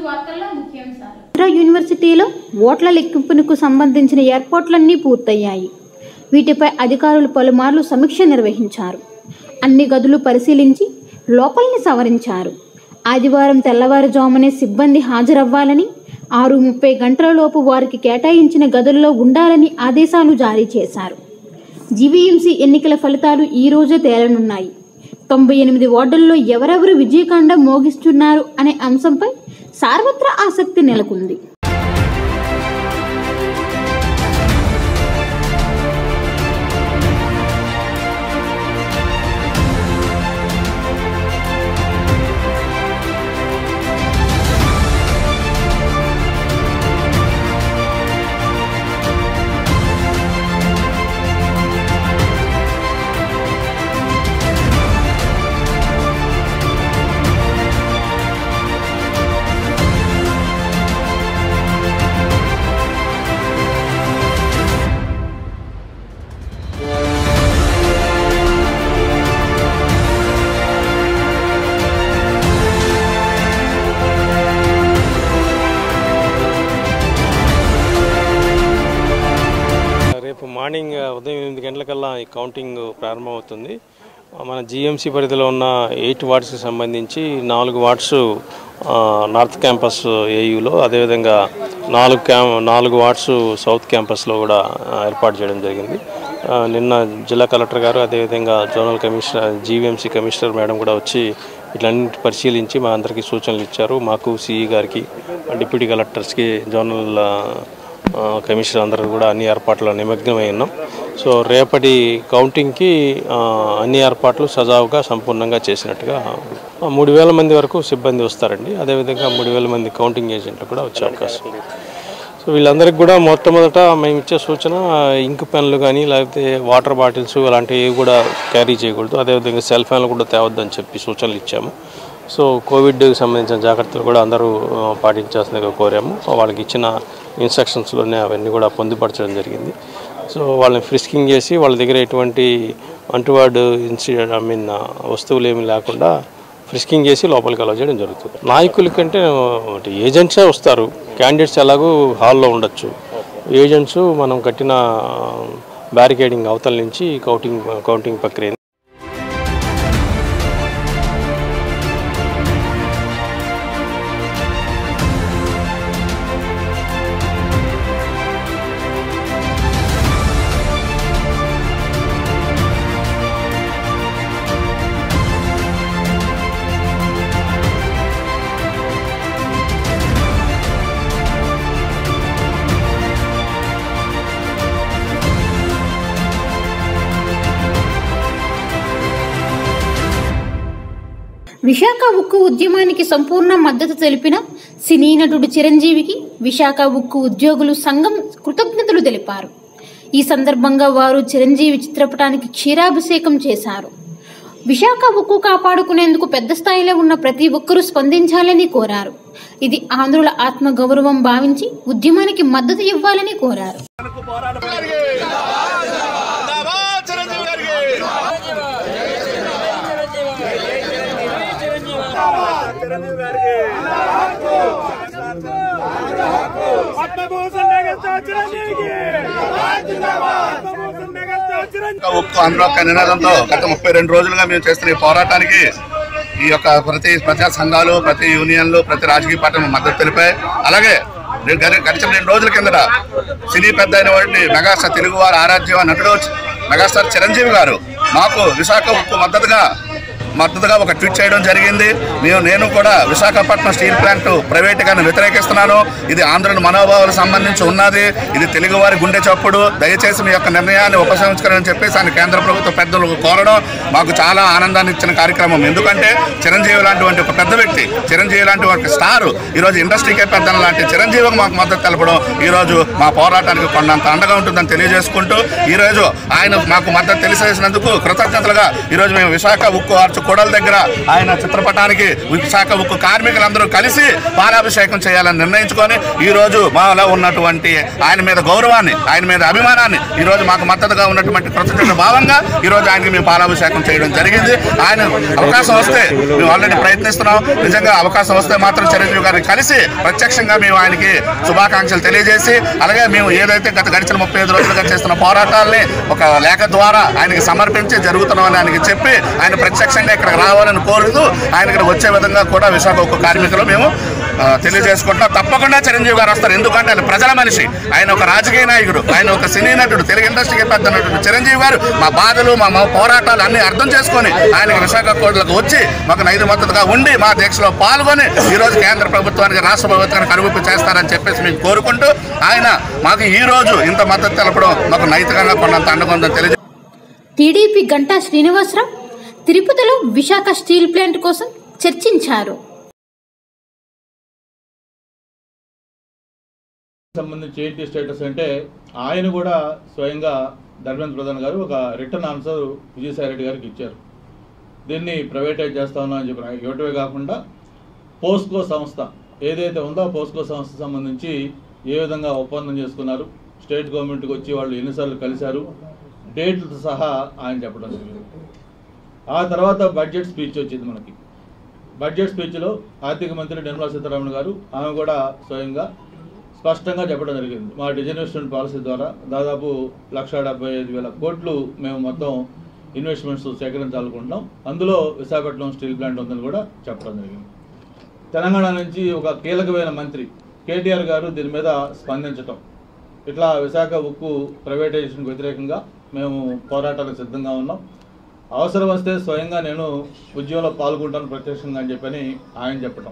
వార్తల్లో ముఖ్యాంశాలు ఆంధ్ర యూనివర్సిటీలో ఓట్ల లెక్కింపునకు సంబంధించిన ఏర్పాట్లన్నీ పూర్తయ్యాయి వీటిపై అధికారులు పలుమార్లు సమీక్ష నిర్వహించారు అన్ని గదులు పరిశీలించి లోపలిని సవరించారు ఆదివారం తెల్లవారుజామునే సిబ్బంది హాజరవ్వాలని ఆరు ముప్పై గంటలలోపు వారికి కేటాయించిన గదుల్లో ఉండాలని ఆదేశాలు జారీ చేశారు జీవీఎంసీ ఎన్నికల ఫలితాలు ఈ రోజే తేలనున్నాయి తొంభై ఎనిమిది వార్డుల్లో ఎవరెవరు విజయకాండ మోగిస్తున్నారు అనే అంశంపై సార్వత్రా ఆసక్తి నెలకొంది రేపు మార్నింగ్ ఉదయం ఎనిమిది గంటలకల్లా ఈ కౌంటింగ్ ప్రారంభమవుతుంది మన జిఎంసి పరిధిలో ఉన్న ఎయిట్ వార్డ్స్కి సంబంధించి నాలుగు వార్డ్స్ ఆ, నార్త్ క్యాంపస్ ఏయులో అదేవిధంగా నాలుగు క్యా నాలుగు వార్డ్స్ సౌత్ క్యాంపస్లో కూడా ఆ, ఏర్పాటు చేయడం జరిగింది ఆ, నిన్న జిల్లా కలెక్టర్ గారు అదేవిధంగా zonal commissioner GVMC commissioner madam కూడా వచ్చి ఇట్లన్నింటి పరిశీలించి మా అందరికీ సూచనలు ఇచ్చారు మాకు సిఈ గారికి డిప్యూటీ కలెక్టర్స్కి జోనల్ ఆ, ఆ, కమిషనర్ అందరూ కూడా అన్ని ఏర్పాట్లు నిమగ్నమై ఉన్నాం సో రేపటి కౌంటింగ్కి ఆ, అన్ని ఏర్పాట్లు సజావుగా సంపూర్ణంగా చేసినట్టుగా ఆ, మూడు వేల మంది వరకు సిబ్బంది వస్తారండి అదేవిధంగా మూడు వేల మంది కౌంటింగ్ ఏజెంట్లు కూడా వచ్చే అవకాశం ఉంది సో వీళ్ళందరికీ కూడా మొట్టమొదట మేము ఇచ్చే సూచన ఇంక్ పెన్లు కానీ లేకపోతే వాటర్ బాటిల్స్ అలాంటివి కూడా క్యారీ చేయకూడదు అదేవిధంగా సెల్ ఫ్యాన్లు కూడా తేవద్దని చెప్పి సూచనలు ఇచ్చాము సో కోవిడ్కి సంబంధించిన జాగ్రత్తలు కూడా అందరూ ఆ, పాటించాల్సిందిగా కోరాము వాళ్ళకి ఇచ్చిన ఇన్స్ట్రక్షన్స్లోనే అవన్నీ కూడా పొందుపరచడం జరిగింది సో వాళ్ళని ఫ్రిస్కింగ్ చేసి వాళ్ళ దగ్గర ఎటువంటి అంటువార్డ్ ఇన్సిడెంట్ ఐ మీన్ వస్తువులు ఏమీ లేకుండా ఫ్రిస్కింగ్ చేసి లోపలికి అలౌ చేయడం జరుగుతుంది నాయకుల కంటే అంటే ఏజెంట్సే వస్తారు క్యాండిడేట్స్ ఎలాగూ హాల్లో ఉండొచ్చు ఏజెంట్స్ మనం కట్టిన బ్యారికేడింగ్ అవతల నుంచి కౌంటింగ్ కౌంటింగ్ ప్రక్రియ విశాఖ ఉక్కు ఉద్యమానికి సంపూర్ణ మద్దతు తెలిపిన సినీ నటుడు చిరంజీవికి విశాఖ ఉక్కు ఉద్యోగులు సంఘం కృతజ్ఞతలు తెలిపారు ఈ సందర్భంగా వారు చిరంజీవి చిత్రపటానికి క్షీరాభిషేకం చేశారు విశాఖ ఉక్కు కాపాడుకునేందుకు పెద్ద స్థాయిలో ఉన్న ప్రతి ఒక్కరూ స్పందించాలని కోరారు ఇది ఆంధ్రుల ఆత్మగౌరవం భావించి ఉద్యమానికి మద్దతు ఇవ్వాలని కోరారు జిందాబాద్ చిరంజీవి గారికి చిరంజీవి గారికి పద్మభూషణ్ మెగాస్టార్ చిరంజీవికి పద్మభూషణ్ మెగాస్టార్ చిరంజీవి ఉక్కు ఆంధ్ర నినాదంతో గత ముప్పై రెండు రోజులుగా మేము చేస్తున్న ఈ పోరాటానికి ఈ యొక్క ప్రతి ప్రజా సంఘాలు ప్రతి యూనియన్లు ప్రతి రాజకీయ పార్టీలు మద్దతు తెలిపాయి అలాగే నేను గత- గడిచిన రెండు రోజుల కిందట సినీ పెద్ద అయిన వాడిని మెగాస్టార్ తెలుగువారి ఆరాధ్య నటుడు మెగాస్టార్ చిరంజీవి గారు మాకు విశాఖ ఉక్కు మద్దతుగా మద్దతుగా ఒక ట్వీట్ చేయడం జరిగింది నేను నేను కూడా విశాఖపట్నం స్టీల్ ప్లాంట్ ప్రైవేటీకరణ వ్యతిరేకిస్తున్నాను ఇది ఆంధ్రుల మనోభావాలకు సంబంధించి ఉన్నది ఇది తెలుగువారి గుండె చప్పుడు దయచేసి మీ యొక్క నిర్ణయాన్ని ఉపసంహరించుకోవాలని చెప్పేసి ఆయన కేంద్ర ప్రభుత్వ పెద్దలు కోరడం మాకు చాలా ఆనందాన్ని ఇచ్చిన కార్యక్రమం ఎందుకంటే చిరంజీవి లాంటి ఒక పెద్ద వ్యక్తి చిరంజీవి లాంటి ఒక స్టార్ ఈరోజు ఇండస్ట్రీకే పెద్ద లాంటి చిరంజీవికి మాకు మద్దతు తెలపడం ఈరోజు మా పోరాటానికి కొండంత అండగా ఉంటుందని తెలియజేసుకుంటూ ఈరోజు ఆయన మాకు మద్దతు తెలిసేసినందుకు కృతజ్ఞతలుగా ఈరోజు మేము విశాఖ ఉక్కు ఆర్చు కూడల దగ్గర ఆయన చిత్రపటానికి విశాఖ ఉక్కు కార్మికులందరూ కలిసి పాలాభిషేకం చేయాలని నిర్ణయించుకొని ఈ రోజు మాలో ఉన్నటువంటి ఆయన మీద గౌరవాన్ని ఆయన మీద అభిమానాన్ని ఈ రోజు మాకు మద్దతుగా ఉన్నటువంటి కృతజ్ఞత భావంగా ఈ రోజు ఆయనకి మేము పాలాభిషేకం చేయడం జరిగింది ఆయన అవకాశం వస్తే మేము ఆల్రెడీ ప్రయత్నిస్తున్నాం నిజంగా అవకాశం వస్తే మాత్రం చిరంజీవి గారిని కలిసి ప్రత్యక్షంగా మేము ఆయనకి శుభాకాంక్షలు తెలియజేసి అలాగే మేము ఏదైతే గత గడిచిన ముప్పై ఐదు రోజులుగా చేస్తున్న పోరాటాల్ని ఒక లేఖ ద్వారా ఆయనకి సమర్పించి జరుగుతున్నామని ఆయనకి చెప్పి ఆయన ప్రత్యక్షంగా ఇక్కడికి రావాలని కోరుతూ ఆయన ఇక్కడ వచ్చే విధంగా కూడా విశాఖ ఉక్కు కార్మికులు మేము ఆ, తెలియజేసుకుంటున్నాం తప్పకుండా చిరంజీవి గారు వస్తారు ఎందుకంటే ఆయన ప్రజల మనిషి ఆయన ఒక రాజకీయ నాయకుడు ఆయన ఒక సినీ నటుడు తెలుగు ఇండస్ట్రీకి పెద్ద నటుడు చిరంజీవి గారు మా బాధలు మా మా పోరాటాలు అన్ని అర్థం చేసుకొని ఆయనకి విశాఖ కోట్లకు వచ్చి మాకు నైదు మద్దతుగా ఉండి మా దీక్షలో పాల్గొని ఈ రోజు కేంద్ర ప్రభుత్వానికి రాష్ట్ర ప్రభుత్వానికి అనుమతి చేస్తారని చెప్పేసి మేము కోరుకుంటూ ఆయన మాకు ఈ రోజు ఇంత మద్దతు తెలపడం మాకు నైతికంగా కొన్నంత అండగా తెలియజే టీడీపీ గంటా శ్రీనివాసరావు తిరుపతిలో విశాఖ స్టీల్ ప్లాంట్ కోసం చర్చించారు సంబంధించి ఏంటి స్టేటస్ అంటే ఆయన కూడా స్వయంగా ధర్మేంద్ర ప్రధాన్ గారు ఒక రిటర్న్ ఆన్సర్ విజయసాయి రెడ్డి గారికి ఇచ్చారు దీన్ని ప్రైవేటైజ్ చేస్తా ఉన్నా అని చెప్పి ఇవ్వటమే కాకుండా పోస్కో సంస్థ ఏదైతే ఉందో ఆ పోస్కో సంస్థ సంబంధించి ఏ విధంగా ఒప్పందం చేసుకున్నారు స్టేట్ గవర్నమెంట్కి వచ్చి వాళ్ళు ఎన్నిసార్లు కలిశారు డేట్లతో సహా ఆయన చెప్పడం జరిగింది ఆ తర్వాత బడ్జెట్ స్పీచ్ వచ్చింది మనకి బడ్జెట్ స్పీచ్లో ఆర్థిక మంత్రి నిర్మలా సీతారామన్ గారు ఆమె కూడా స్వయంగా స్పష్టంగా చెప్పడం జరిగింది మా డిజర్వేషన్ పాలసీ ద్వారా దాదాపు లక్ష డెబ్బై ఐదు వేల కోట్లు మేము మొత్తం ఇన్వెస్ట్మెంట్స్ సేకరించాలనుకుంటున్నాం అందులో విశాఖపట్నం స్టీల్ ప్లాంట్ ఉందని కూడా చెప్పడం జరిగింది తెలంగాణ నుంచి ఒక కీలకమైన మంత్రి కేటీఆర్ గారు దీని మీద స్పందించటం ఇట్లా విశాఖ ఉక్కు ప్రైవేటైజేషన్కి వ్యతిరేకంగా మేము పోరాటానికి సిద్ధంగా ఉన్నాం అవసరం వస్తే స్వయంగా నేను ఉద్యమంలో పాల్గొంటాను ప్రత్యక్షంగా అని చెప్పని ఆయన చెప్పటం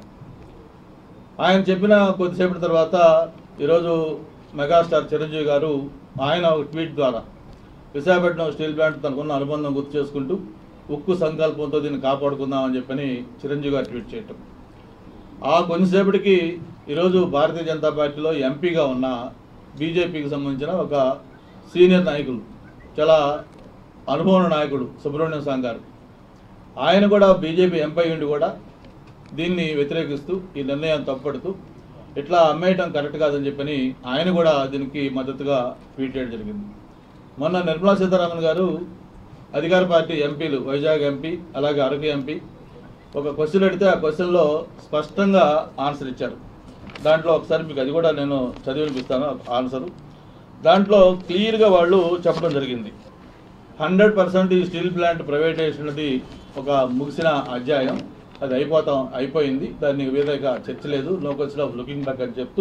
ఆయన చెప్పిన కొద్దిసేపటి తర్వాత ఈరోజు మెగాస్టార్ చిరంజీవి గారు ఆయన ఒక ట్వీట్ ద్వారా విశాఖపట్నం స్టీల్ ప్లాంట్ తనకున్న అనుబంధం గుర్తు చేసుకుంటూ ఉక్కు సంకల్పంతో దీన్ని కాపాడుకుందామని చెప్పని చిరంజీవి గారు ట్వీట్ చేయటం ఆ కొంతసేపటికి ఈరోజు భారతీయ జనతా పార్టీలో ఎంపీగా ఉన్న బీజేపీకి సంబంధించిన ఒక సీనియర్ నాయకులు చాలా అనుభవం ఉన్న నాయకుడు సుబ్రహ్మణ్యం సాంగ్ గారు ఆయన కూడా బీజేపీ ఎంపీ ఉండి కూడా దీన్ని వ్యతిరేకిస్తూ ఈ నిర్ణయం తప్పడుతూ ఇట్లా అమ్మేయటం కరెక్ట్ కాదని చెప్పని ఆయన కూడా దీనికి మద్దతుగా ట్వీట్ చేయడం జరిగింది మొన్న నిర్మలా సీతారామన్ గారు అధికార పార్టీ ఎంపీలు వైజాగ్ ఎంపీ అలాగే అరకు ఎంపీ ఒక క్వశ్చన్ అడిగితే ఆ క్వశ్చన్లో స్పష్టంగా ఆన్సర్ ఇచ్చారు దాంట్లో ఒకసారి మీకు అది కూడా నేను చదివి వినిపిస్తాను ఆన్సరు దాంట్లో క్లియర్గా వాళ్ళు చెప్పడం జరిగింది హండ్రెడ్ పర్సెంట్ ఈ స్టీల్ ప్లాంట్ ప్రైవేటైజేషన్ అనేది ఒక ముగిసిన అధ్యాయం అది అయిపోతాం అయిపోయింది దాన్ని మీద ఇక చర్చ లేదు no question of looking back అని చెప్తూ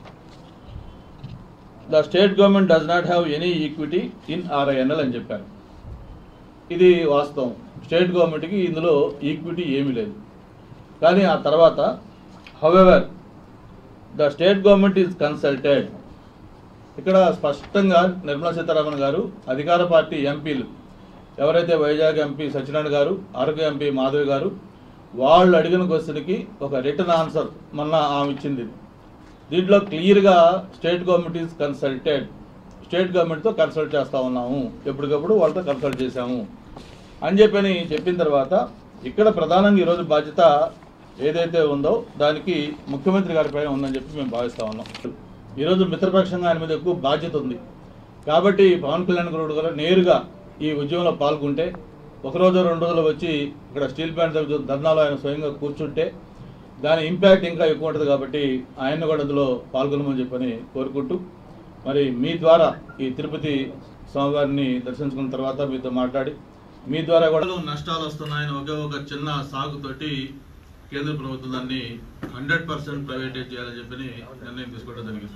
the state government does not have any equity in RINL అని చెప్పారు ఇది వాస్తవం స్టేట్ గవర్నమెంట్కి ఇందులో ఈక్విటీ ఏమీ లేదు కానీ ఆ తర్వాత however the state government is consulted ఇక్కడ స్పష్టంగా నిర్మలా సీతారామన్ గారు అధికార పార్టీ ఎంపీలు ఎవరైతే వైజాగ్ ఎంపీ సత్యనారాయణ గారు అరకు ఎంపీ మాధవి గారు వాళ్ళు అడిగిన క్వశ్చన్కి ఒక రిటర్న్ ఆన్సర్ మొన్న ఆమె ఇచ్చింది దీంట్లో క్లియర్గా state government is consulted state గవర్నమెంట్తో కన్సల్ట్ చేస్తూ ఉన్నాము ఎప్పటికప్పుడు వాళ్ళతో కన్సల్ట్ చేశాము అని చెప్పని చెప్పిన తర్వాత ఇక్కడ ప్రధానంగా ఈరోజు బాధ్యత ఏదైతే ఉందో దానికి ముఖ్యమంత్రి గారిపై ఉందని చెప్పి మేము భావిస్తా ఉన్నాం ఈరోజు మిత్రపక్షంగా ఆయన మీద ఎక్కువ బాధ్యత ఉంది కాబట్టి పవన్ కళ్యాణ్ గారు కూడా నేరుగా ఈ ఉద్యమంలో పాల్గొంటే ఒక రోజు రెండు రోజులు వచ్చి ఇక్కడ స్టీల్ ప్లాంట్ దగ్గర ధర్నాలో ఆయన స్వయంగా కూర్చుంటే దాని ఇంపాక్ట్ ఇంకా ఎక్కువ ఉంటుంది కాబట్టి ఆయన కూడా అందులో పాల్గొనమని చెప్పని కోరుకుంటూ మరి మీ ద్వారా ఈ తిరుపతి స్వామివారిని దర్శించుకున్న తర్వాత మీతో మాట్లాడి మీ ద్వారా కూడా నష్టాలు వస్తున్నాయని ఒకే ఒక చిన్న సాగుతోటి కేంద్ర ప్రభుత్వం దాన్ని హండ్రెడ్ పర్సెంట్ ప్రైవేటైజ్ చేయాలని చెప్పని నిర్ణయం తీసుకోవడం జరిగింది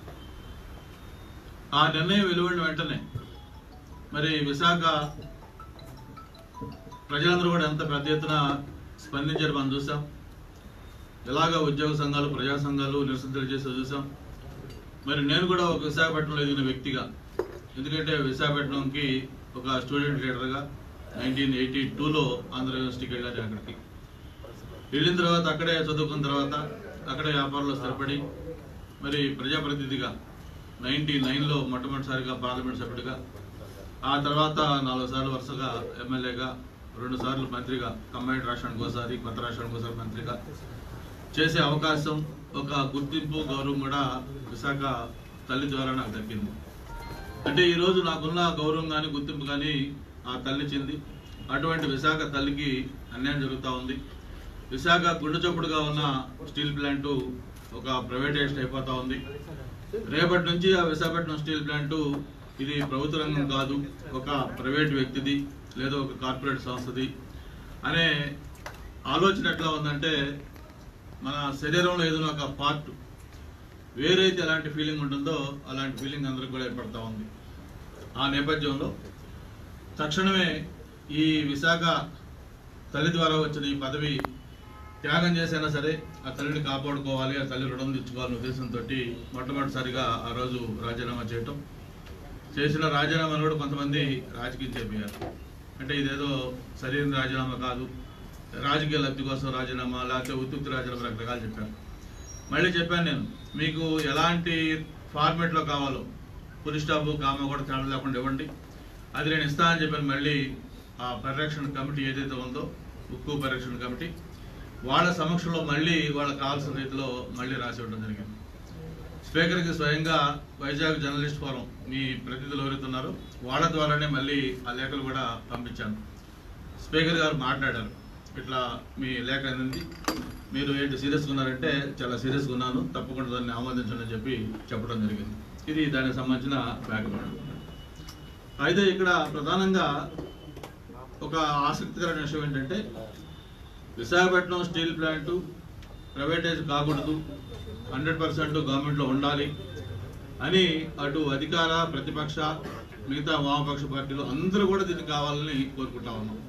ఆ నిర్ణయం వెలువడిన వెంటనే మరి విశాఖ ప్రజలందరూ కూడా ఎంత పెద్ద ఎత్తున స్పందించారు మనం చూసాం ఎలాగ ఉద్యోగ సంఘాలు ప్రజా సంఘాలు నిరసన తెలియజేసి చూసాం మరి నేను కూడా ఒక విశాఖపట్నంలో ఎదిగిన వ్యక్తిగా ఎందుకంటే విశాఖపట్నంకి ఒక స్టూడెంట్ లీడర్గా నైన్టీన్ ఎయిటీ టూలో ఆంధ్ర యూనివర్సిటీకి వెళ్ళాను అక్కడికి వెళ్ళిన తర్వాత అక్కడే చదువుకున్న తర్వాత అక్కడే వ్యాపారంలో స్థిరపడి మరి ప్రజాప్రతినిధిగా నైన్టీ నైన్లో మొట్టమొదటిసారిగా పార్లమెంట్ సభ్యుడిగా ఆ తర్వాత నాలుగు సార్లు వరుసగా ఎమ్మెల్యేగా రెండు సార్లు మంత్రిగా కంబైన్డ్ రాష్ట్రానికి ఒకసారి కొత్త రాష్ట్రానికి ఒకసారి మంత్రిగా చేసే అవకాశం ఒక గుర్తింపు గౌరవం కూడా విశాఖ తల్లి ద్వారా నాకు దక్కింది అంటే ఈ రోజు నాకున్న గౌరవం కానీ గుర్తింపు కానీ ఆ తల్లిచ్చింది అటువంటి విశాఖ తల్లికి అన్యాయం జరుగుతూ ఉంది విశాఖ గుండె చొప్పుడుగా ఉన్న స్టీల్ ప్లాంట్ ఒక ప్రైవేటైజ్డ్ అయిపోతా ఉంది రేపటి నుంచి ఆ విశాఖపట్నం స్టీల్ ప్లాంట్ ఇది ప్రభుత్వ రంగం కాదు ఒక ప్రైవేట్ వ్యక్తిది లేదా ఒక కార్పొరేట్ సంస్థది అనే ఆలోచన ఎట్లా ఉందంటే మన శరీరంలో ఏదైనా ఒక పార్ట్ వేరైతే ఎలాంటి ఫీలింగ్ ఉంటుందో అలాంటి ఫీలింగ్ అందరికి కూడా ఏర్పడతా ఉంది ఆ నేపథ్యంలో తక్షణమే ఈ విశాఖ తల్లి ద్వారా వచ్చిన ఈ పదవి త్యాగం చేసైనా సరే ఆ తల్లిని కాపాడుకోవాలి ఆ తల్లి రుణం తెచ్చుకోవాలనే ఉద్దేశంతో మొట్టమొదటిసారిగా ఆ రోజు రాజీనామా చేయటం చేసిన రాజీనామాను కూడా కొంతమంది రాజకీయం చేపేయారు అంటే ఇదేదో సరైన రాజీనామా కాదు రాజకీయ లబ్ధి కోసం రాజీనామా లేకపోతే ఉత్తుక్తి రాజీనామా రకరకాలు చెప్పాను మళ్ళీ చెప్పాను నేను మీకు ఎలాంటి ఫార్మేట్లో కావాలో పులి స్టాప్ కామా కూడా తేడా లేకుండా ఇవ్వండి అది నేను ఇస్తా అని చెప్పాను మళ్ళీ ఆ పరిరక్షణ కమిటీ ఏదైతే ఉందో ఉక్కు పరిరక్షణ కమిటీ వాళ్ళ సమక్షంలో మళ్ళీ వాళ్ళకి కావాల్సిన రీతిలో మళ్ళీ రాసి ఇవ్వడం జరిగింది స్పీకర్కి స్వయంగా వైజాగ్ జర్నలిస్ట్ ఫోరం మీ ప్రతినిధులు ఎవరైతే ఉన్నారో వాళ్ళ ద్వారానే మళ్ళీ ఆ లేఖలు కూడా పంపించాను స్పీకర్ గారు మాట్లాడారు ఇట్లా మీ లేఖ అందింది మీరు ఏంటి సీరియస్గా ఉన్నారంటే చాలా సీరియస్గా ఉన్నాను తప్పకుండా దాన్ని ఆమోదించండి అని చెప్పి చెప్పడం జరిగింది ఇది దానికి సంబంధించిన బ్యాక్గ్రౌండ్ అయితే ఇక్కడ ప్రధానంగా ఒక ఆసక్తికరమైన విషయం ఏంటంటే విశాఖపట్నం స్టీల్ ప్లాంటు ప్రైవేటైజ్ కాకూడదు హండ్రెడ్ పర్సెంట్ గవర్నమెంట్లో ఉండాలి అని అటు అధికార ప్రతిపక్ష మిగతా వామపక్ష పార్టీలు అందరూ కూడా దీన్ని కావాలని కోరుకుంటా ఉన్నాం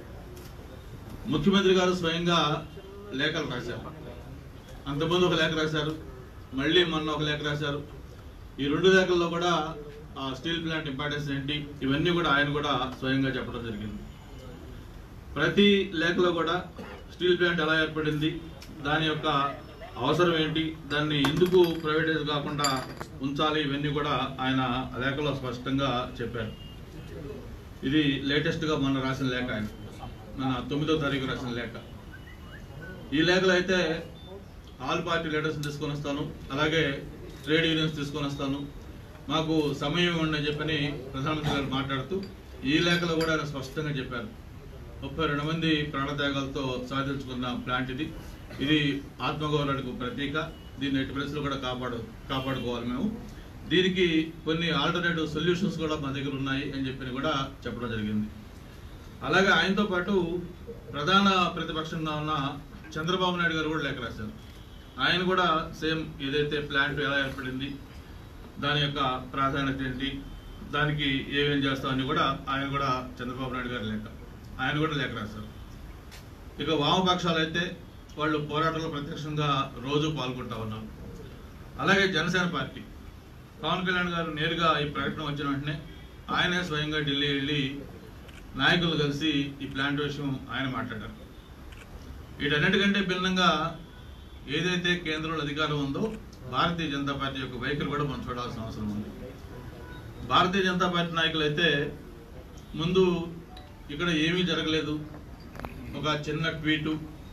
ముఖ్యమంత్రి గారు స్వయంగా లేఖలు రాశారు అంతకుముందు ఒక లేఖ రాశారు మళ్ళీ మొన్న ఒక లేఖ రాశారు ఈ రెండు లేఖల్లో కూడా ఆ స్టీల్ ప్లాంట్ ఇంపార్టెన్స్ ఏంటి ఇవన్నీ కూడా ఆయన కూడా స్వయంగా చెప్పడం జరిగింది ప్రతి లేఖలో కూడా స్టీల్ ప్లాంట్ ఎలా ఏర్పడింది దాని యొక్క అవసరం ఏంటి దాన్ని ఎందుకు ప్రైవేటైజ్ కాకుండా ఉంచాలి ఇవన్నీ కూడా ఆయన లేఖలో స్పష్టంగా చెప్పారు ఇది లేటెస్ట్గా మొన్న రాసిన లేఖ ఆయన మన తొమ్మిదో తారీఖు రాసిన లేఖ ఈ లేఖలో అయితే ఆల్ పార్టీ లీడర్స్ తీసుకొని వస్తాను అలాగే ట్రేడ్ యూనియన్స్ తీసుకొని వస్తాను మాకు సమయం ఇవ్వండి అని చెప్పని ప్రధానమంత్రి గారు మాట్లాడుతూ ఈ లేఖలో కూడా ఆయన స్పష్టంగా చెప్పారు ముప్పై రెండు మంది ప్రాణత్యాగాలతో సాధించుకున్న ప్లాంట్ ఇది ఇది ఆత్మగౌరవానికి ప్రతీక దీన్ని ఎట్టి పరిస్థితులు కూడా కాపాడు కాపాడుకోవాలి మేము దీనికి కొన్ని ఆల్టర్నేటివ్ సొల్యూషన్స్ కూడా మా దగ్గర ఉన్నాయి అని చెప్పి కూడా చెప్పడం జరిగింది అలాగే ఆయనతో పాటు ప్రధాన ప్రతిపక్షంగా ఉన్న చంద్రబాబు నాయుడు గారు కూడా లేఖ రాశారు ఆయన కూడా సేమ్ ఏదైతే ప్లాంట్ ఎలా ఏర్పడింది దాని యొక్క ప్రాధాన్యత ఏంటి దానికి ఏమేం చేస్తామని కూడా ఆయన కూడా చంద్రబాబు నాయుడు గారు లేఖ ఆయన కూడా లేఖ రాశారు ఇక వామపక్షాలు అయితే వాళ్ళు పోరాటంలో ప్రత్యక్షంగా రోజు పాల్గొంటా ఉన్నారు అలాగే జనసేన పార్టీ పవన్ కళ్యాణ్ గారు నేరుగా ఈ ప్రకటన వచ్చిన వెంటనే ఆయనే స్వయంగా ఢిల్లీ వెళ్ళి నాయకులు కలిసి ఈ ప్లాంట్ విషయం ఆయన మాట్లాడారు వీటన్నిటికంటే భిన్నంగా ఏదైతే కేంద్రంలో అధికారం ఉందో భారతీయ జనతా పార్టీ యొక్క వైఖరి కూడా మనం చూడాల్సిన అవసరం ఉంది భారతీయ జనతా పార్టీ నాయకులు అయితే ముందు ఇక్కడ ఏమీ జరగలేదు ఒక చిన్న ట్వీటు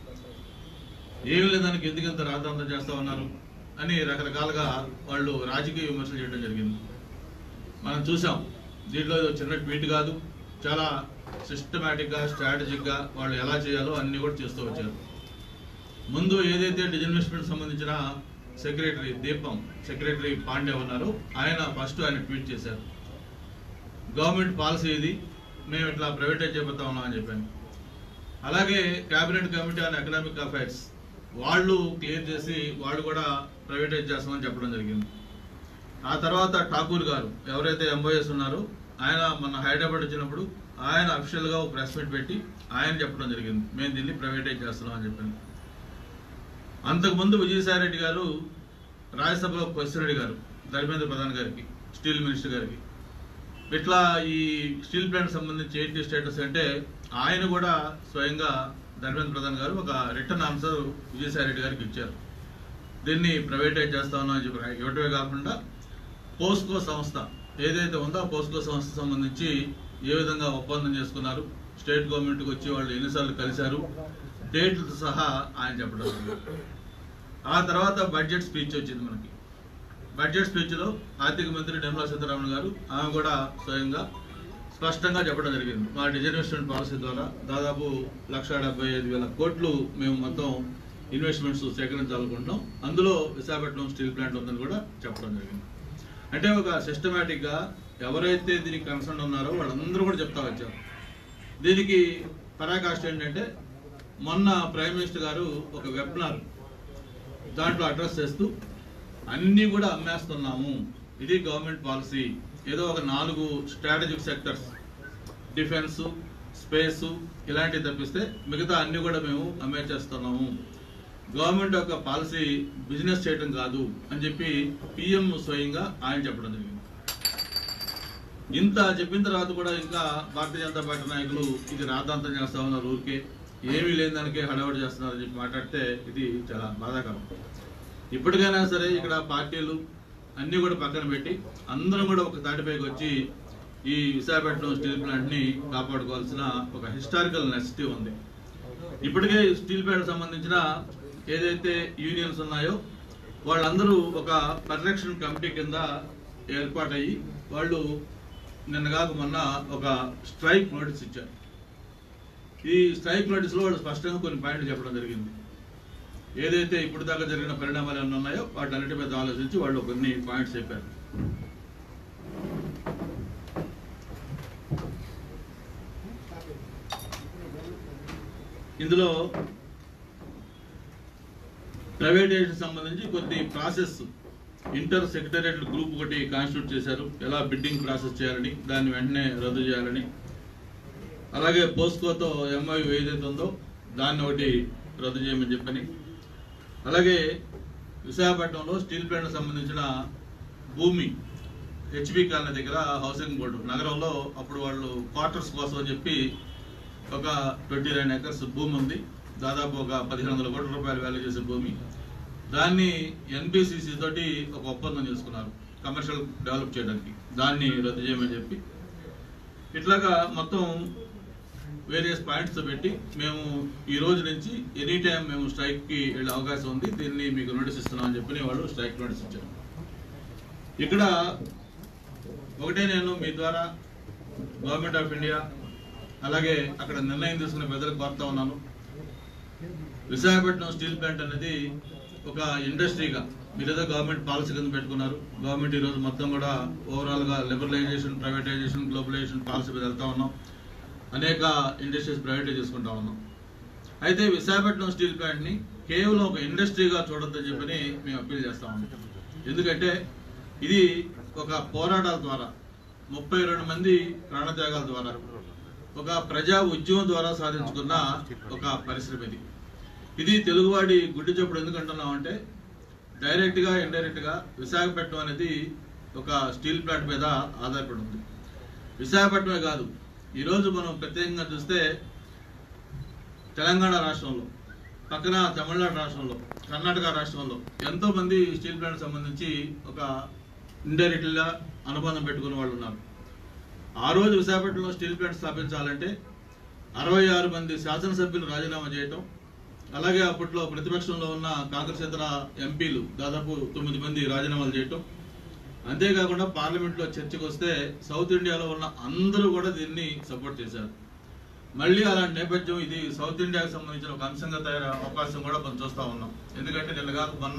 ఏమీ లేదానికి ఎందుకు ఇంత రాద్ధాంతం చేస్తా ఉన్నారు అని రకరకాలుగా వాళ్ళు రాజకీయ విమర్శలు చేయడం జరిగింది మనం చూసాం దీంట్లో ఏదో చిన్న ట్వీట్ కాదు చాలా సిస్టమేటిక్గా స్ట్రాటజిక్గా వాళ్ళు ఎలా చేయాలో అన్ని కూడా చేస్తూ వచ్చారు ముందు ఏదైతే డిజిన్వెస్ట్మెంట్ సంబంధించిన సెక్రటరీ దీపం సెక్రటరీ పాండే ఉన్నారో ఆయన ఫస్ట్ ఆయన ట్వీట్ చేశారు గవర్నమెంట్ పాలసీ ఇది మేము ఇట్లా ప్రైవేటైజ్ చేయబోతా ఉన్నాం అని చెప్పాను అలాగే cabinet committee on economic affairs వాళ్ళు క్లియర్ చేసి వాళ్ళు కూడా ప్రైవేటైజ్ చేస్తామని చెప్పడం జరిగింది ఆ తర్వాత ఠాకూర్ గారు ఎవరైతే ఎంబోఎస్ ఉన్నారో ఆయన మన హైదరాబాద్ వచ్చినప్పుడు ఆయన అఫీషియల్ గా ఒక ప్రెస్ మీట్ పెట్టి ఆయన చెప్పడం జరిగింది మేము దీన్ని ప్రైవేటైజ్ చేస్తున్నాం అని చెప్పాను అంతకుముందు విజయసాయి రెడ్డి గారు రాజ్యసభలో క్వశ్చన్ అడిగారు ధర్మేంద్ర ప్రధాన్ గారికి స్టీల్ మినిస్టర్ గారికి ఇట్లా ఈ స్టీల్ ప్లాంట్ సంబంధించి ఏంటి స్టేటస్ అంటే ఆయన కూడా స్వయంగా ధర్మేంద్ర ప్రధాన్ గారు ఒక రిటర్న్ ఆన్సర్ విజయసాయి రెడ్డి గారికి ఇచ్చారు దీన్ని ప్రైవేటైజ్ చేస్తా ఉన్నాం అని చెప్పి ఇవ్వటమే కాకుండా పోస్కో సంస్థ ఏదైతే ఉందో ఆ పోస్కో సంస్థ సంబంధించి ఏ విధంగా ఒప్పందం చేసుకున్నారు స్టేట్ గవర్నమెంట్కి వచ్చి వాళ్ళు ఎన్నిసార్లు కలిశారు డేట్లతో సహా ఆయన చెప్పడం జరిగింది. ఆ తర్వాత బడ్జెట్ స్పీచ్ వచ్చింది మనకి బడ్జెట్ స్పీచ్లో ఆర్థిక మంత్రి నిర్మలా సీతారామన్ గారు ఆమె కూడా స్వయంగా స్పష్టంగా చెప్పడం జరిగింది మా డిజర్వేషన్ పాలసీ ద్వారా దాదాపు లక్ష డెబ్బై ఐదు వేల కోట్లు మేము మొత్తం ఇన్వెస్ట్మెంట్స్ సేకరించాలనుకుంటున్నాం అందులో విశాఖపట్నం స్టీల్ ప్లాంట్ ఉందని కూడా చెప్పడం జరిగింది అంటే ఒక సిస్టమేటిక్గా ఎవరైతే దీనికి కన్సర్న్ ఉన్నారో వాళ్ళందరూ కూడా చెప్తా వచ్చారు దీనికి పరాకాష్ట ఏంటంటే మొన్న ప్రైమ్ మినిస్టర్ గారు ఒక వెబినార్ దాంట్లో అడ్రస్ చేస్తూ అన్నీ కూడా అమ్మేస్తున్నాము ఇది గవర్నమెంట్ పాలసీ ఏదో ఒక నాలుగు స్ట్రాటజిక్ సెక్టర్స్ డిఫెన్స్ స్పేస్ ఇలాంటివి తప్పిస్తే మిగతా అన్ని కూడా మేము అమ్మేచేస్తున్నాము గవర్నమెంట్ యొక్క పాలసీ బిజినెస్ చేయడం కాదు అని చెప్పి పిఎం స్వయంగా ఆయన చెప్పడం జరిగింది ఇంత చెప్పిన తర్వాత కూడా ఇంకా భారతీయ జనతా పార్టీ నాయకులు ఇది రాద్ధాంతం చేస్తా ఉన్నారు ఊరికే ఏమీ లేని దానికే హడావడి చేస్తున్నారని చెప్పి మాట్లాడితే ఇది చాలా బాధాకరం ఇప్పటికైనా సరే ఇక్కడ పార్టీలు అన్ని కూడా పక్కన పెట్టి అందరం కూడా ఒక తాటిపైకి వచ్చి ఈ విశాఖపట్నం స్టీల్ ప్లాంట్ ని కాపాడుకోవాల్సిన ఒక హిస్టారికల్ నెసిటీ ఉంది ఇప్పటికే స్టీల్ ప్లాంట్ సంబంధించిన ఏదైతే యూనియన్స్ ఉన్నాయో వాళ్ళందరూ ఒక పరిరక్షణ కమిటీ కింద ఏర్పాటయ్యి వాళ్ళు నిన్న కాక మొన్న ఒక స్ట్రైక్ నోటీస్ ఇచ్చారు ఈ స్ట్రైక్ నోటీస్ లో వాళ్ళు స్పష్టంగా కొన్ని పాయింట్లు చెప్పడం జరిగింది ఏదైతే ఇప్పుడు దాకా జరిగిన పరిణామాలు ఏమైనా ఉన్నాయో వాటన్నిటి మీద ఆలోచించి వాళ్ళు కొన్ని పాయింట్స్ చెప్పారు ఇందులో ప్రైవేటైజేషన్ సంబంధించి కొద్ది ప్రాసెస్ ఇంటర్ సెక్రటరియట్ గ్రూప్ ఒకటి కాన్స్టిట్యూట్ చేశారు ఎలా బిడ్డింగ్ ప్రాసెస్ చేయాలని దాన్ని వెంటనే రద్దు చేయాలని అలాగే పోస్కోతో ఎంఐ ఏదైతే ఉందో దాన్ని ఒకటి రద్దు చేయమని చెప్పని అలాగే విశాఖపట్నంలో స్టీల్ ప్లాంట్ సంబంధించిన భూమి హెచ్పి కాలనీ దగ్గర హౌసింగ్ బోర్డు నగరంలో అప్పుడు వాళ్ళు క్వార్టర్స్ కోసం అని చెప్పి ఒక ట్వంటీ నైన్ ఎకర్స్ భూమి ఉంది దాదాపు ఒక పదిహేను వందల కోట్ల రూపాయలు వాల్యూ చేసే భూమి దాన్ని ఎన్బిసిసి తోటి ఒక ఒప్పందం చేసుకున్నారు కమర్షియల్ డెవలప్ చేయడానికి దాన్ని రద్దు చేయమని చెప్పి ఇట్లాగా మొత్తం వేరియస్ పాయింట్స్ పెట్టి మేము ఈ రోజు నుంచి ఎనీ టైం మేము స్ట్రైక్ కి వెళ్ళే అవకాశం ఉంది దీన్ని మీకు నోటీస్ ఇస్తున్నాం అని చెప్పి వాళ్ళు స్ట్రైక్ నోటీస్ ఇచ్చారు ఇక్కడ ఒకటే నేను మీ ద్వారా గవర్నమెంట్ ఆఫ్ ఇండియా అలాగే అక్కడ నిర్ణయం తీసుకున్న పెద్దలకు కోరుతా ఉన్నాను విశాఖపట్నం స్టీల్ ప్లాంట్ అనేది ఒక ఇండస్ట్రీగా మీరు ఏదో గవర్నమెంట్ పాలసీ కింద పెట్టుకున్నారు గవర్నమెంట్ ఈ రోజు మొత్తం కూడా ఓవరాల్ గా లిబరలైజేషన్ ప్రైవేటైజేషన్ గ్లోబలైజేషన్ పాలసీ మీద వెళ్తా ఉన్నాం అనేక ఇండస్ట్రీస్ ప్రైవేటైజ్ చేసుకుంటా ఉన్నాం అయితే విశాఖపట్నం స్టీల్ ప్లాంట్ ని కేవలం ఒక ఇండస్ట్రీగా చూడొద్దని చెప్పని మేము అప్పీల్ చేస్తా ఉన్నాం ఎందుకంటే ఇది ఒక పోరాటాల ద్వారా ముప్పై రెండు మంది ప్రాణత్యాగాల ద్వారా ఒక ప్రజా ఉద్యమం ద్వారా సాధించుకున్న ఒక పరిశ్రమ ఇది ఇది తెలుగువాడి గుడ్డి చెప్పుడు ఎందుకు అంటున్నాం అంటే డైరెక్ట్ గా ఇండైరెక్ట్ గా విశాఖపట్నం అనేది ఒక స్టీల్ ప్లాంట్ మీద ఆధారపడి ఉంది విశాఖపట్నమే కాదు ఈరోజు మనం ప్రత్యేకంగా చూస్తే తెలంగాణ రాష్ట్రంలో పక్కన తమిళనాడు రాష్ట్రంలో కర్ణాటక రాష్ట్రంలో ఎంతో మంది స్టీల్ ప్లాంట్ సంబంధించి ఒక ఇండైరెక్ట్ గా అనుబంధం పెట్టుకున్న వాళ్ళు ఉన్నారు ఆ రోజు విశాఖపట్నంలో స్టీల్ ప్లాంట్ స్థాపించాలంటే అరవై ఆరు మంది శాసనసభ్యులు రాజీనామా చేయటం అలాగే అప్పట్లో ప్రతిపక్షంలో ఉన్న కాంగ్రెస్ ఇతర ఎంపీలు దాదాపు తొమ్మిది మంది రాజీనామాలు చేయటం అంతేకాకుండా పార్లమెంట్ లో చర్చకు వస్తే సౌత్ ఇండియాలో ఉన్న అందరూ కూడా దీన్ని సపోర్ట్ చేశారు మళ్ళీ అలాంటి నేపథ్యం ఇది సౌత్ ఇండియాకి సంబంధించిన ఒక అంశంగా తయారయ్యే అవకాశం కూడా మనం చూస్తా ఉన్నాం ఎందుకంటే నిన్న కాక మొన్న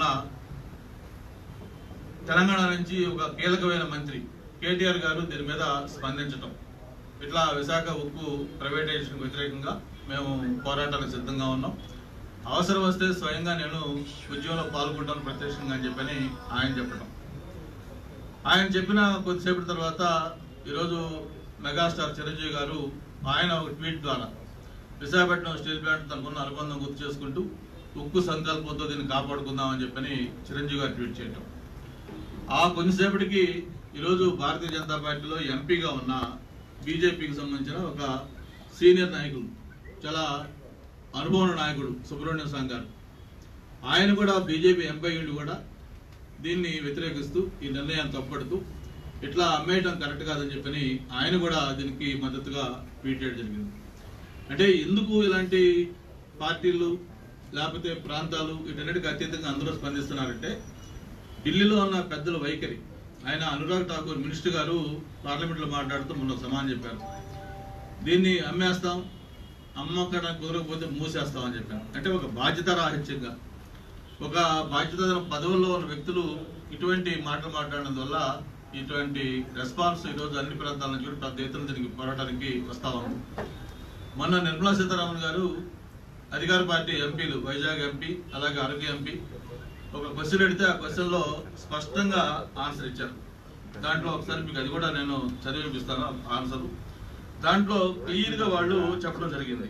తెలంగాణ నుంచి ఒక కీలకమైన మంత్రి కేటీఆర్ గారు దీని మీద స్పందించటం ఇట్లా విశాఖ ఉక్కు ప్రైవేటైజేషన్ వ్యతిరేకంగా మేము పోరాటానికి సిద్ధంగా ఉన్నాం అవసరం వస్తే స్వయంగా నేను ఉద్యమంలో పాల్గొంటాను ప్రత్యక్షంగా అని చెప్పని ఆయన చెప్పడం ఆయన చెప్పిన కొద్దిసేపటి తర్వాత ఈరోజు మెగాస్టార్ చిరంజీవి గారు ఆయన ఒక ట్వీట్ ద్వారా విశాఖపట్నం స్టీల్ ప్లాంట్ తనకున్న అనుబంధం గుర్తు చేసుకుంటూ ఉక్కు సంకల్పంతో దీన్ని కాపాడుకుందామని చెప్పని చిరంజీవి గారు ట్వీట్ చేయటం ఆ కొంతసేపటికి ఈరోజు భారతీయ జనతా పార్టీలో ఎంపీగా ఉన్న బీజేపీకి సంబంధించిన ఒక సీనియర్ నాయకుడు చాలా అనుభవం నాయకుడు సుబ్రహ్మణ్యం సాంగ్ గారు ఆయన కూడా బీజేపీ ఎంపీ ఉండి కూడా దీన్ని వ్యతిరేకిస్తూ ఈ నిర్ణయాన్ని తప్పడుతూ ఇట్లా అమ్మేయటం కరెక్ట్ కాదని చెప్పని ఆయన కూడా దీనికి మద్దతుగా ట్వీట్ చేయడం జరిగింది అంటే ఎందుకు ఇలాంటి పార్టీలు లేకపోతే ప్రాంతాలు వీటన్నిటికి అత్యధికంగా అందరూ స్పందిస్తున్నారంటే ఢిల్లీలో ఉన్న పెద్దల వైఖరి ఆయన అనురాగ్ ఠాకూర్ మినిస్టర్ గారు పార్లమెంట్లో మాట్లాడుతూ మొన్న ఒక సమానం చెప్పారు దీన్ని అమ్మేస్తాం అమ్మకడానికి కుదరకపోతే మూసేస్తాం అని చెప్పారు అంటే ఒక బాధ్యత రాహిత్యంగా ఒక బాధ్యత పదవుల్లో ఉన్న వ్యక్తులు ఇటువంటి మాటలు మాట్లాడడం వల్ల ఇటువంటి రెస్పాన్స్ ఈరోజు అన్ని ప్రాంతాల నుంచి కూడా పెద్ద ఎత్తున దీనికి పోరాటానికి వస్తా ఉంది మొన్న నిర్మలా సీతారామన్ గారు అధికార పార్టీ ఎంపీలు వైజాగ్ ఎంపీ అలాగే ఆరోగ్య ఎంపీ ఒక క్వశ్చన్ అడిగితే ఆ క్వశ్చన్ లో స్పష్టంగా ఆన్సర్ ఇచ్చారు దాంట్లో ఒకసారి మీకు అది కూడా నేను చదివి వినిపిస్తాను ఆన్సర్ దాంట్లో క్లియర్ గా వాళ్ళు చెప్పడం జరిగింది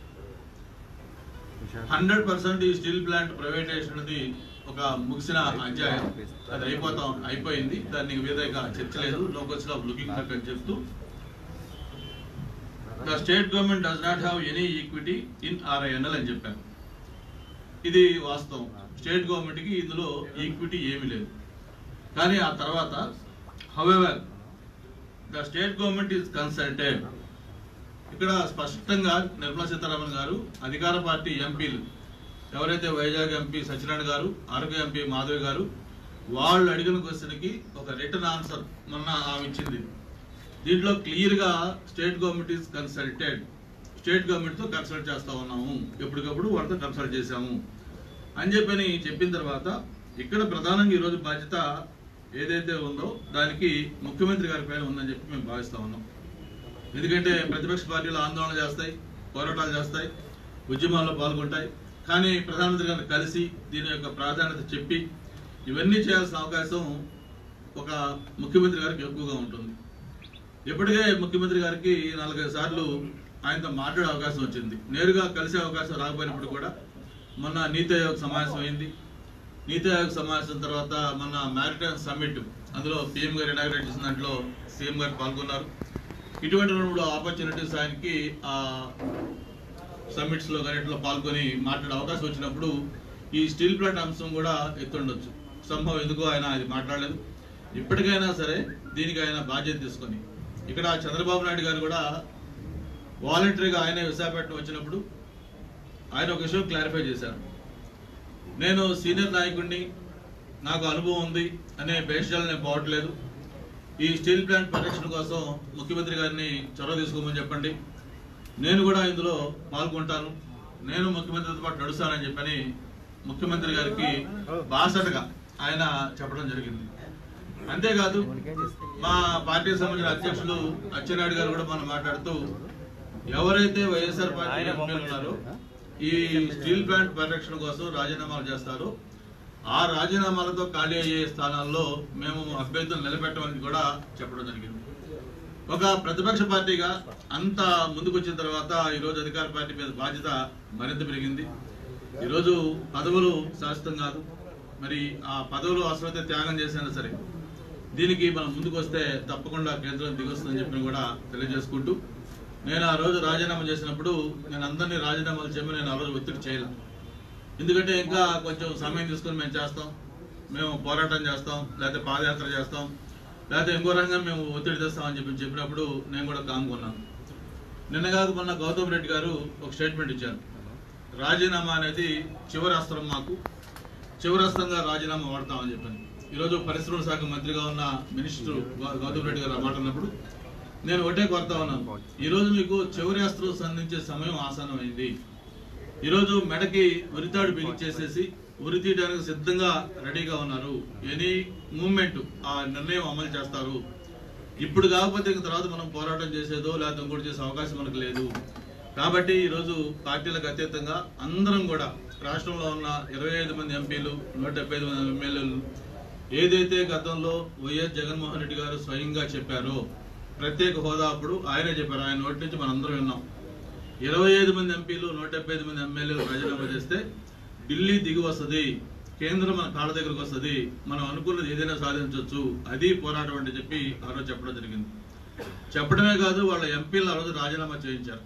హండ్రెడ్ పర్సెంట్ ఈ స్టీల్ ప్లాంట్ ప్రైవేటైజేషన్ అనేది ఒక ముగిసిన అధ్యాయం అది అయిపోతాం అయిపోయింది దాన్ని మీద ఇక చర్చ లేదు లోకల్స్ ఆఫ్ లుకింగ్ బ్యాక్ అని చెప్తూ the state government does not have any equity in RINL అని చెప్పాను ఇది వాస్తవం స్టేట్ గవర్నమెంట్ కి ఇందులో ఈక్విటీ ఏమీ లేదు కానీ ఆ తర్వాత however the state government is consulted ఇక్కడ స్పష్టంగా నిర్మలా సీతారామన్ గారు అధికార పార్టీ ఎంపీలు ఎవరైతే వైజాగ్ ఎంపీ సత్యనారాయణ గారు ఆరోగ్య ఎంపీ మాధవి గారు వాళ్ళు అడిగిన క్వశ్చన్కి ఒక రిటర్న్ ఆన్సర్ మొన్న ఆమె ఇచ్చింది దీంట్లో క్లియర్ గా state government is consulted state government తో కన్సల్ట్ చేస్తా ఉన్నాము ఎప్పటికప్పుడు వాళ్ళతో కన్సల్ట్ చేశాము అని చెప్పని చెప్పిన తర్వాత ఇక్కడ ప్రధానంగా ఈరోజు బాధ్యత ఏదైతే ఉందో దానికి ముఖ్యమంత్రి గారి పైన ఉందని చెప్పి మేము భావిస్తా ఉన్నాం ఎందుకంటే ప్రతిపక్ష పార్టీలు ఆందోళన చేస్తాయి పోరాటాలు చేస్తాయి ఉద్యమాల్లో పాల్గొంటాయి కానీ ప్రధానమంత్రి గారిని కలిసి దీని యొక్క ప్రాధాన్యత చెప్పి ఇవన్నీ చేయాల్సిన అవకాశం ఒక ముఖ్యమంత్రి గారికి ఎక్కువగా ఉంటుంది ఇప్పటికే ముఖ్యమంత్రి గారికి నాలుగైదు సార్లు ఆయనతో మాట్లాడే అవకాశం వచ్చింది నేరుగా కలిసే అవకాశం రాకపోయినప్పుడు కూడా మొన్న నీతి ఆయోగ్ సమావేశం అయింది నీతి ఆయోగ్ సమావేశం తర్వాత మొన్న మ్యారిటైమ్ సమ్మిట్ అందులో పీఎం గారు ఇనాగ్రేట్ చేసిన దాంట్లో సీఎం గారు పాల్గొన్నారు ఇటువంటి రెండు మూడు ఆపర్చునిటీస్ ఆయనకి ఆ సమ్మిట్స్ లో కానీ పాల్గొని మాట్లాడే అవకాశం వచ్చినప్పుడు ఈ స్టీల్ ప్లాంట్ అంశం కూడా ఎత్తుండొచ్చు సంభవం ఎందుకో ఆయన అది మాట్లాడలేదు ఇప్పటికైనా సరే దీనికి ఆయన బాధ్యత తీసుకొని ఇక్కడ చంద్రబాబు నాయుడు గారు కూడా వాలంటరీగా ఆయనే విశాఖపట్నం వచ్చినప్పుడు ఆయన ఒక విషయం క్లారిఫై చేశారు నేను సీనియర్ నాయకుడిని నాకు అనుభవం ఉంది అనే భేషాలు నేను పోవట్లేదు ఈ స్టీల్ ప్లాంట్ పరిరక్షణ కోసం ముఖ్యమంత్రి గారిని చొరవ తీసుకోమని చెప్పండి నేను కూడా ఇందులో పాల్గొంటాను నేను ముఖ్యమంత్రితో పాటు నడుస్తానని చెప్పని ముఖ్యమంత్రి గారికి బాసటగా ఆయన చెప్పడం జరిగింది అంతేకాదు మా పార్టీకి సంబంధించిన అధ్యక్షులు అచ్చెన్నాయుడు గారు కూడా మనం మాట్లాడుతూ ఎవరైతే వైఎస్ఆర్ పార్టీ ఎంపీలు ఉన్నారో ఈ స్టీల్ ప్లాంట్ పరిరక్షణ కోసం రాజీనామాలు చేస్తారో ఆ రాజీనామాలతో ఖాళీ అయ్యే స్థానాల్లో మేము అభ్యర్థులు నిలబెట్టమని కూడా చెప్పడం జరిగింది ఒక ప్రతిపక్ష పార్టీగా అంత ముందుకు వచ్చిన తర్వాత ఈరోజు అధికార పార్టీ మీద బాధ్యత మరింత పెరిగింది ఈరోజు పదవులు శాశ్వతం కాదు మరి ఆ పదవులు అవసరమైతే త్యాగం చేసినా సరే దీనికి మనం ముందుకు వస్తే తప్పకుండా కేంద్రం దిగొస్తుందని చెప్పి కూడా తెలియజేసుకుంటూ నేను ఆ రోజు రాజీనామా చేసినప్పుడు నేను అందరినీ రాజీనామాలు చేయమని నేను ఆ రోజు ఒత్తిడి చేయలే ఎందుకంటే ఇంకా కొంచెం సమయం తీసుకొని మేము చేస్తాం మేము పోరాటం చేస్తాం లేకపోతే పాదయాత్ర చేస్తాం లేకపోతే ఇంకో రంగా మేము ఒత్తిడి తెస్తామని చెప్పి చెప్పినప్పుడు నేను కూడా కానుకున్నాను నిన్న కాక మొన్న గౌతమ్ రెడ్డి గారు ఒక స్టేట్మెంట్ ఇచ్చారు రాజీనామా అనేది చివరి అస్త్రం మాకు చివరి అస్త్రంగా రాజీనామా వాడతామని చెప్పాను ఈరోజు పరిశ్రమల శాఖ మంత్రిగా ఉన్న మినిస్టర్ గౌ- గౌతమ్ రెడ్డి గారు ఆ మాట అన్నప్పుడు నేను ఒకటే కోరుతా ఉన్నాను ఈరోజు మీకు చివరి అస్త్రం సంధించే సమయం ఆసన్నమైంది ఈరోజు మెడకి ఉరితాడు బిగించేసేసి ఉరి తీయడానికి సిద్ధంగా రెడీగా ఉన్నారు ఎనీ మూమెంట్ ఆ నిర్ణయం అమలు చేస్తారు ఇప్పుడు కాకపోతే ఇంక తర్వాత మనం పోరాటం చేసేదో లేకపోతే ఇంకోటి చేసే అవకాశం మనకు లేదు కాబట్టి ఈరోజు పార్టీలకు అతీతంగా అందరం కూడా రాష్ట్రంలో ఉన్న ఇరవై ఐదు మంది ఎంపీలు నూట డెబ్బై ఐదు మంది ఎమ్మెల్యేలు ఏదైతే గతంలో వైఎస్ జగన్మోహన్ రెడ్డి గారు స్వయంగా చెప్పారో ప్రత్యేక హోదా అప్పుడు ఆయనే చెప్పారు ఆయన నోటి నుంచి మనందరం విన్నాం ఇరవై ఐదు మంది ఎంపీలు నూట డెబ్బై ఐదు మంది ఎమ్మెల్యేలు రాజీనామా చేస్తే ఢిల్లీ దిగి వస్తుంది కేంద్రం మన కాళ్ళ దగ్గరకు వస్తుంది మనం అనుకున్నది ఏదైనా సాధించవచ్చు అది పోరాటం అంటే చెప్పి ఆ రోజు చెప్పడం జరిగింది చెప్పడమే కాదు వాళ్ళ ఎంపీలు ఆ రోజు రాజీనామా చేయించారు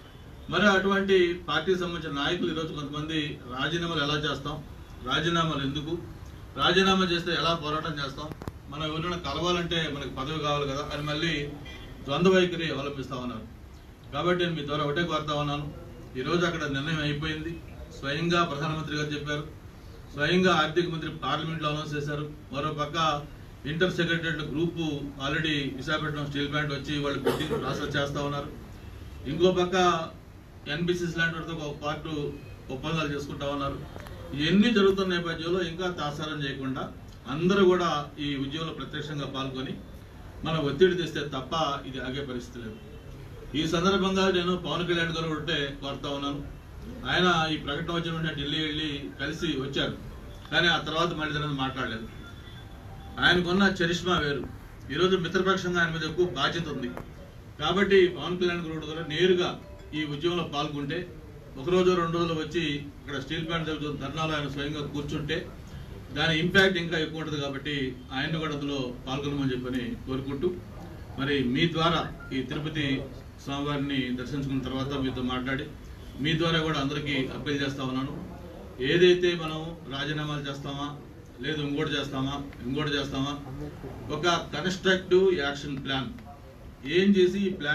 మరి అటువంటి పార్టీకి సంబంధించిన నాయకులు ఈరోజు కొంతమంది రాజీనామాలు ఎలా చేస్తాం రాజీనామాలు ఎందుకు రాజీనామా చేస్తే ఎలా పోరాటం చేస్తాం మనం ఎవరైనా కలవాలంటే మనకి పదవి కావాలి కదా అని మళ్ళీ ద్వంద్వ వైఖరి అవలంబిస్తా ఉన్నారు కాబట్టి నేను మీ ద్వారా ఒకటే కోరుతా ఉన్నాను ఈరోజు అక్కడ నిర్ణయం అయిపోయింది స్వయంగా ప్రధానమంత్రి గారు చెప్పారు స్వయంగా ఆర్థిక మంత్రి పార్లమెంట్లో అనౌన్స్ చేశారు మరో పక్క ఇంటర్ సెక్రటరీల group already Visakhapatnam steel plant వచ్చి వాళ్ళు బిడ్డింగ్ ప్రాసెస్ చేస్తా ఉన్నారు ఇంకో పక్క ఎన్బిసిస్ లాంటి వాటితో ఒక పార్ట్ ఒప్పందాలు చేసుకుంటా ఉన్నారు ఇవన్నీ జరుగుతున్న నేపథ్యంలో ఇంకా తాసారం చేయకుండా అందరూ కూడా ఈ ఉద్యమంలో ప్రత్యక్షంగా పాల్గొని మన ఒత్తిడి తెస్తే తప్ప ఇది ఆగే పరిస్థితి లేదు ఈ సందర్భంగా నేను పవన్ కళ్యాణ్ గారు ఉంటే కోరుతా ఉన్నాను ఆయన ఈ ప్రకటన వచ్చిన వెంటనే ఢిల్లీ వెళ్ళి కలిసి వచ్చారు కానీ ఆ తర్వాత మళ్ళీ దాని మీద మాట్లాడలేదు ఆయనకున్న చరిష్మా వేరు ఈరోజు మిత్రపక్షంగా ఆయన మీద ఎక్కువ బాధ్యత ఉంది కాబట్టి పవన్ కళ్యాణ్ గారు కూడా నేరుగా ఈ ఉద్యమంలో పాల్గొంటే ఒక రోజు రెండు రోజులు వచ్చి ఇక్కడ స్టీల్ ప్లాంట్ జరుగుతున్న ధర్నాలో ఆయన స్వయంగా కూర్చుంటే దాని ఇంపాక్ట్ ఇంకా ఎక్కువ ఉంటుంది కాబట్టి ఆయన్ని కూడా అందులో పాల్గొనమని చెప్పని కోరుకుంటూ మరి మీ ద్వారా ఈ తిరుపతి స్వామివారిని దర్శించుకున్న తర్వాత మీతో మాట్లాడి మీ ద్వారా కూడా అందరికీ అప్పీల్ చేస్తా ఉన్నాను ఏదైతే మనం రాజీనామాలు చేస్తామా లేదు ఇంకోటి చేస్తామా ఇంకోటి చేస్తామా ఒక కన్స్ట్రక్టివ్ యాక్షన్ ప్లాన్ ఏం చేసి ఈ ప్లాన్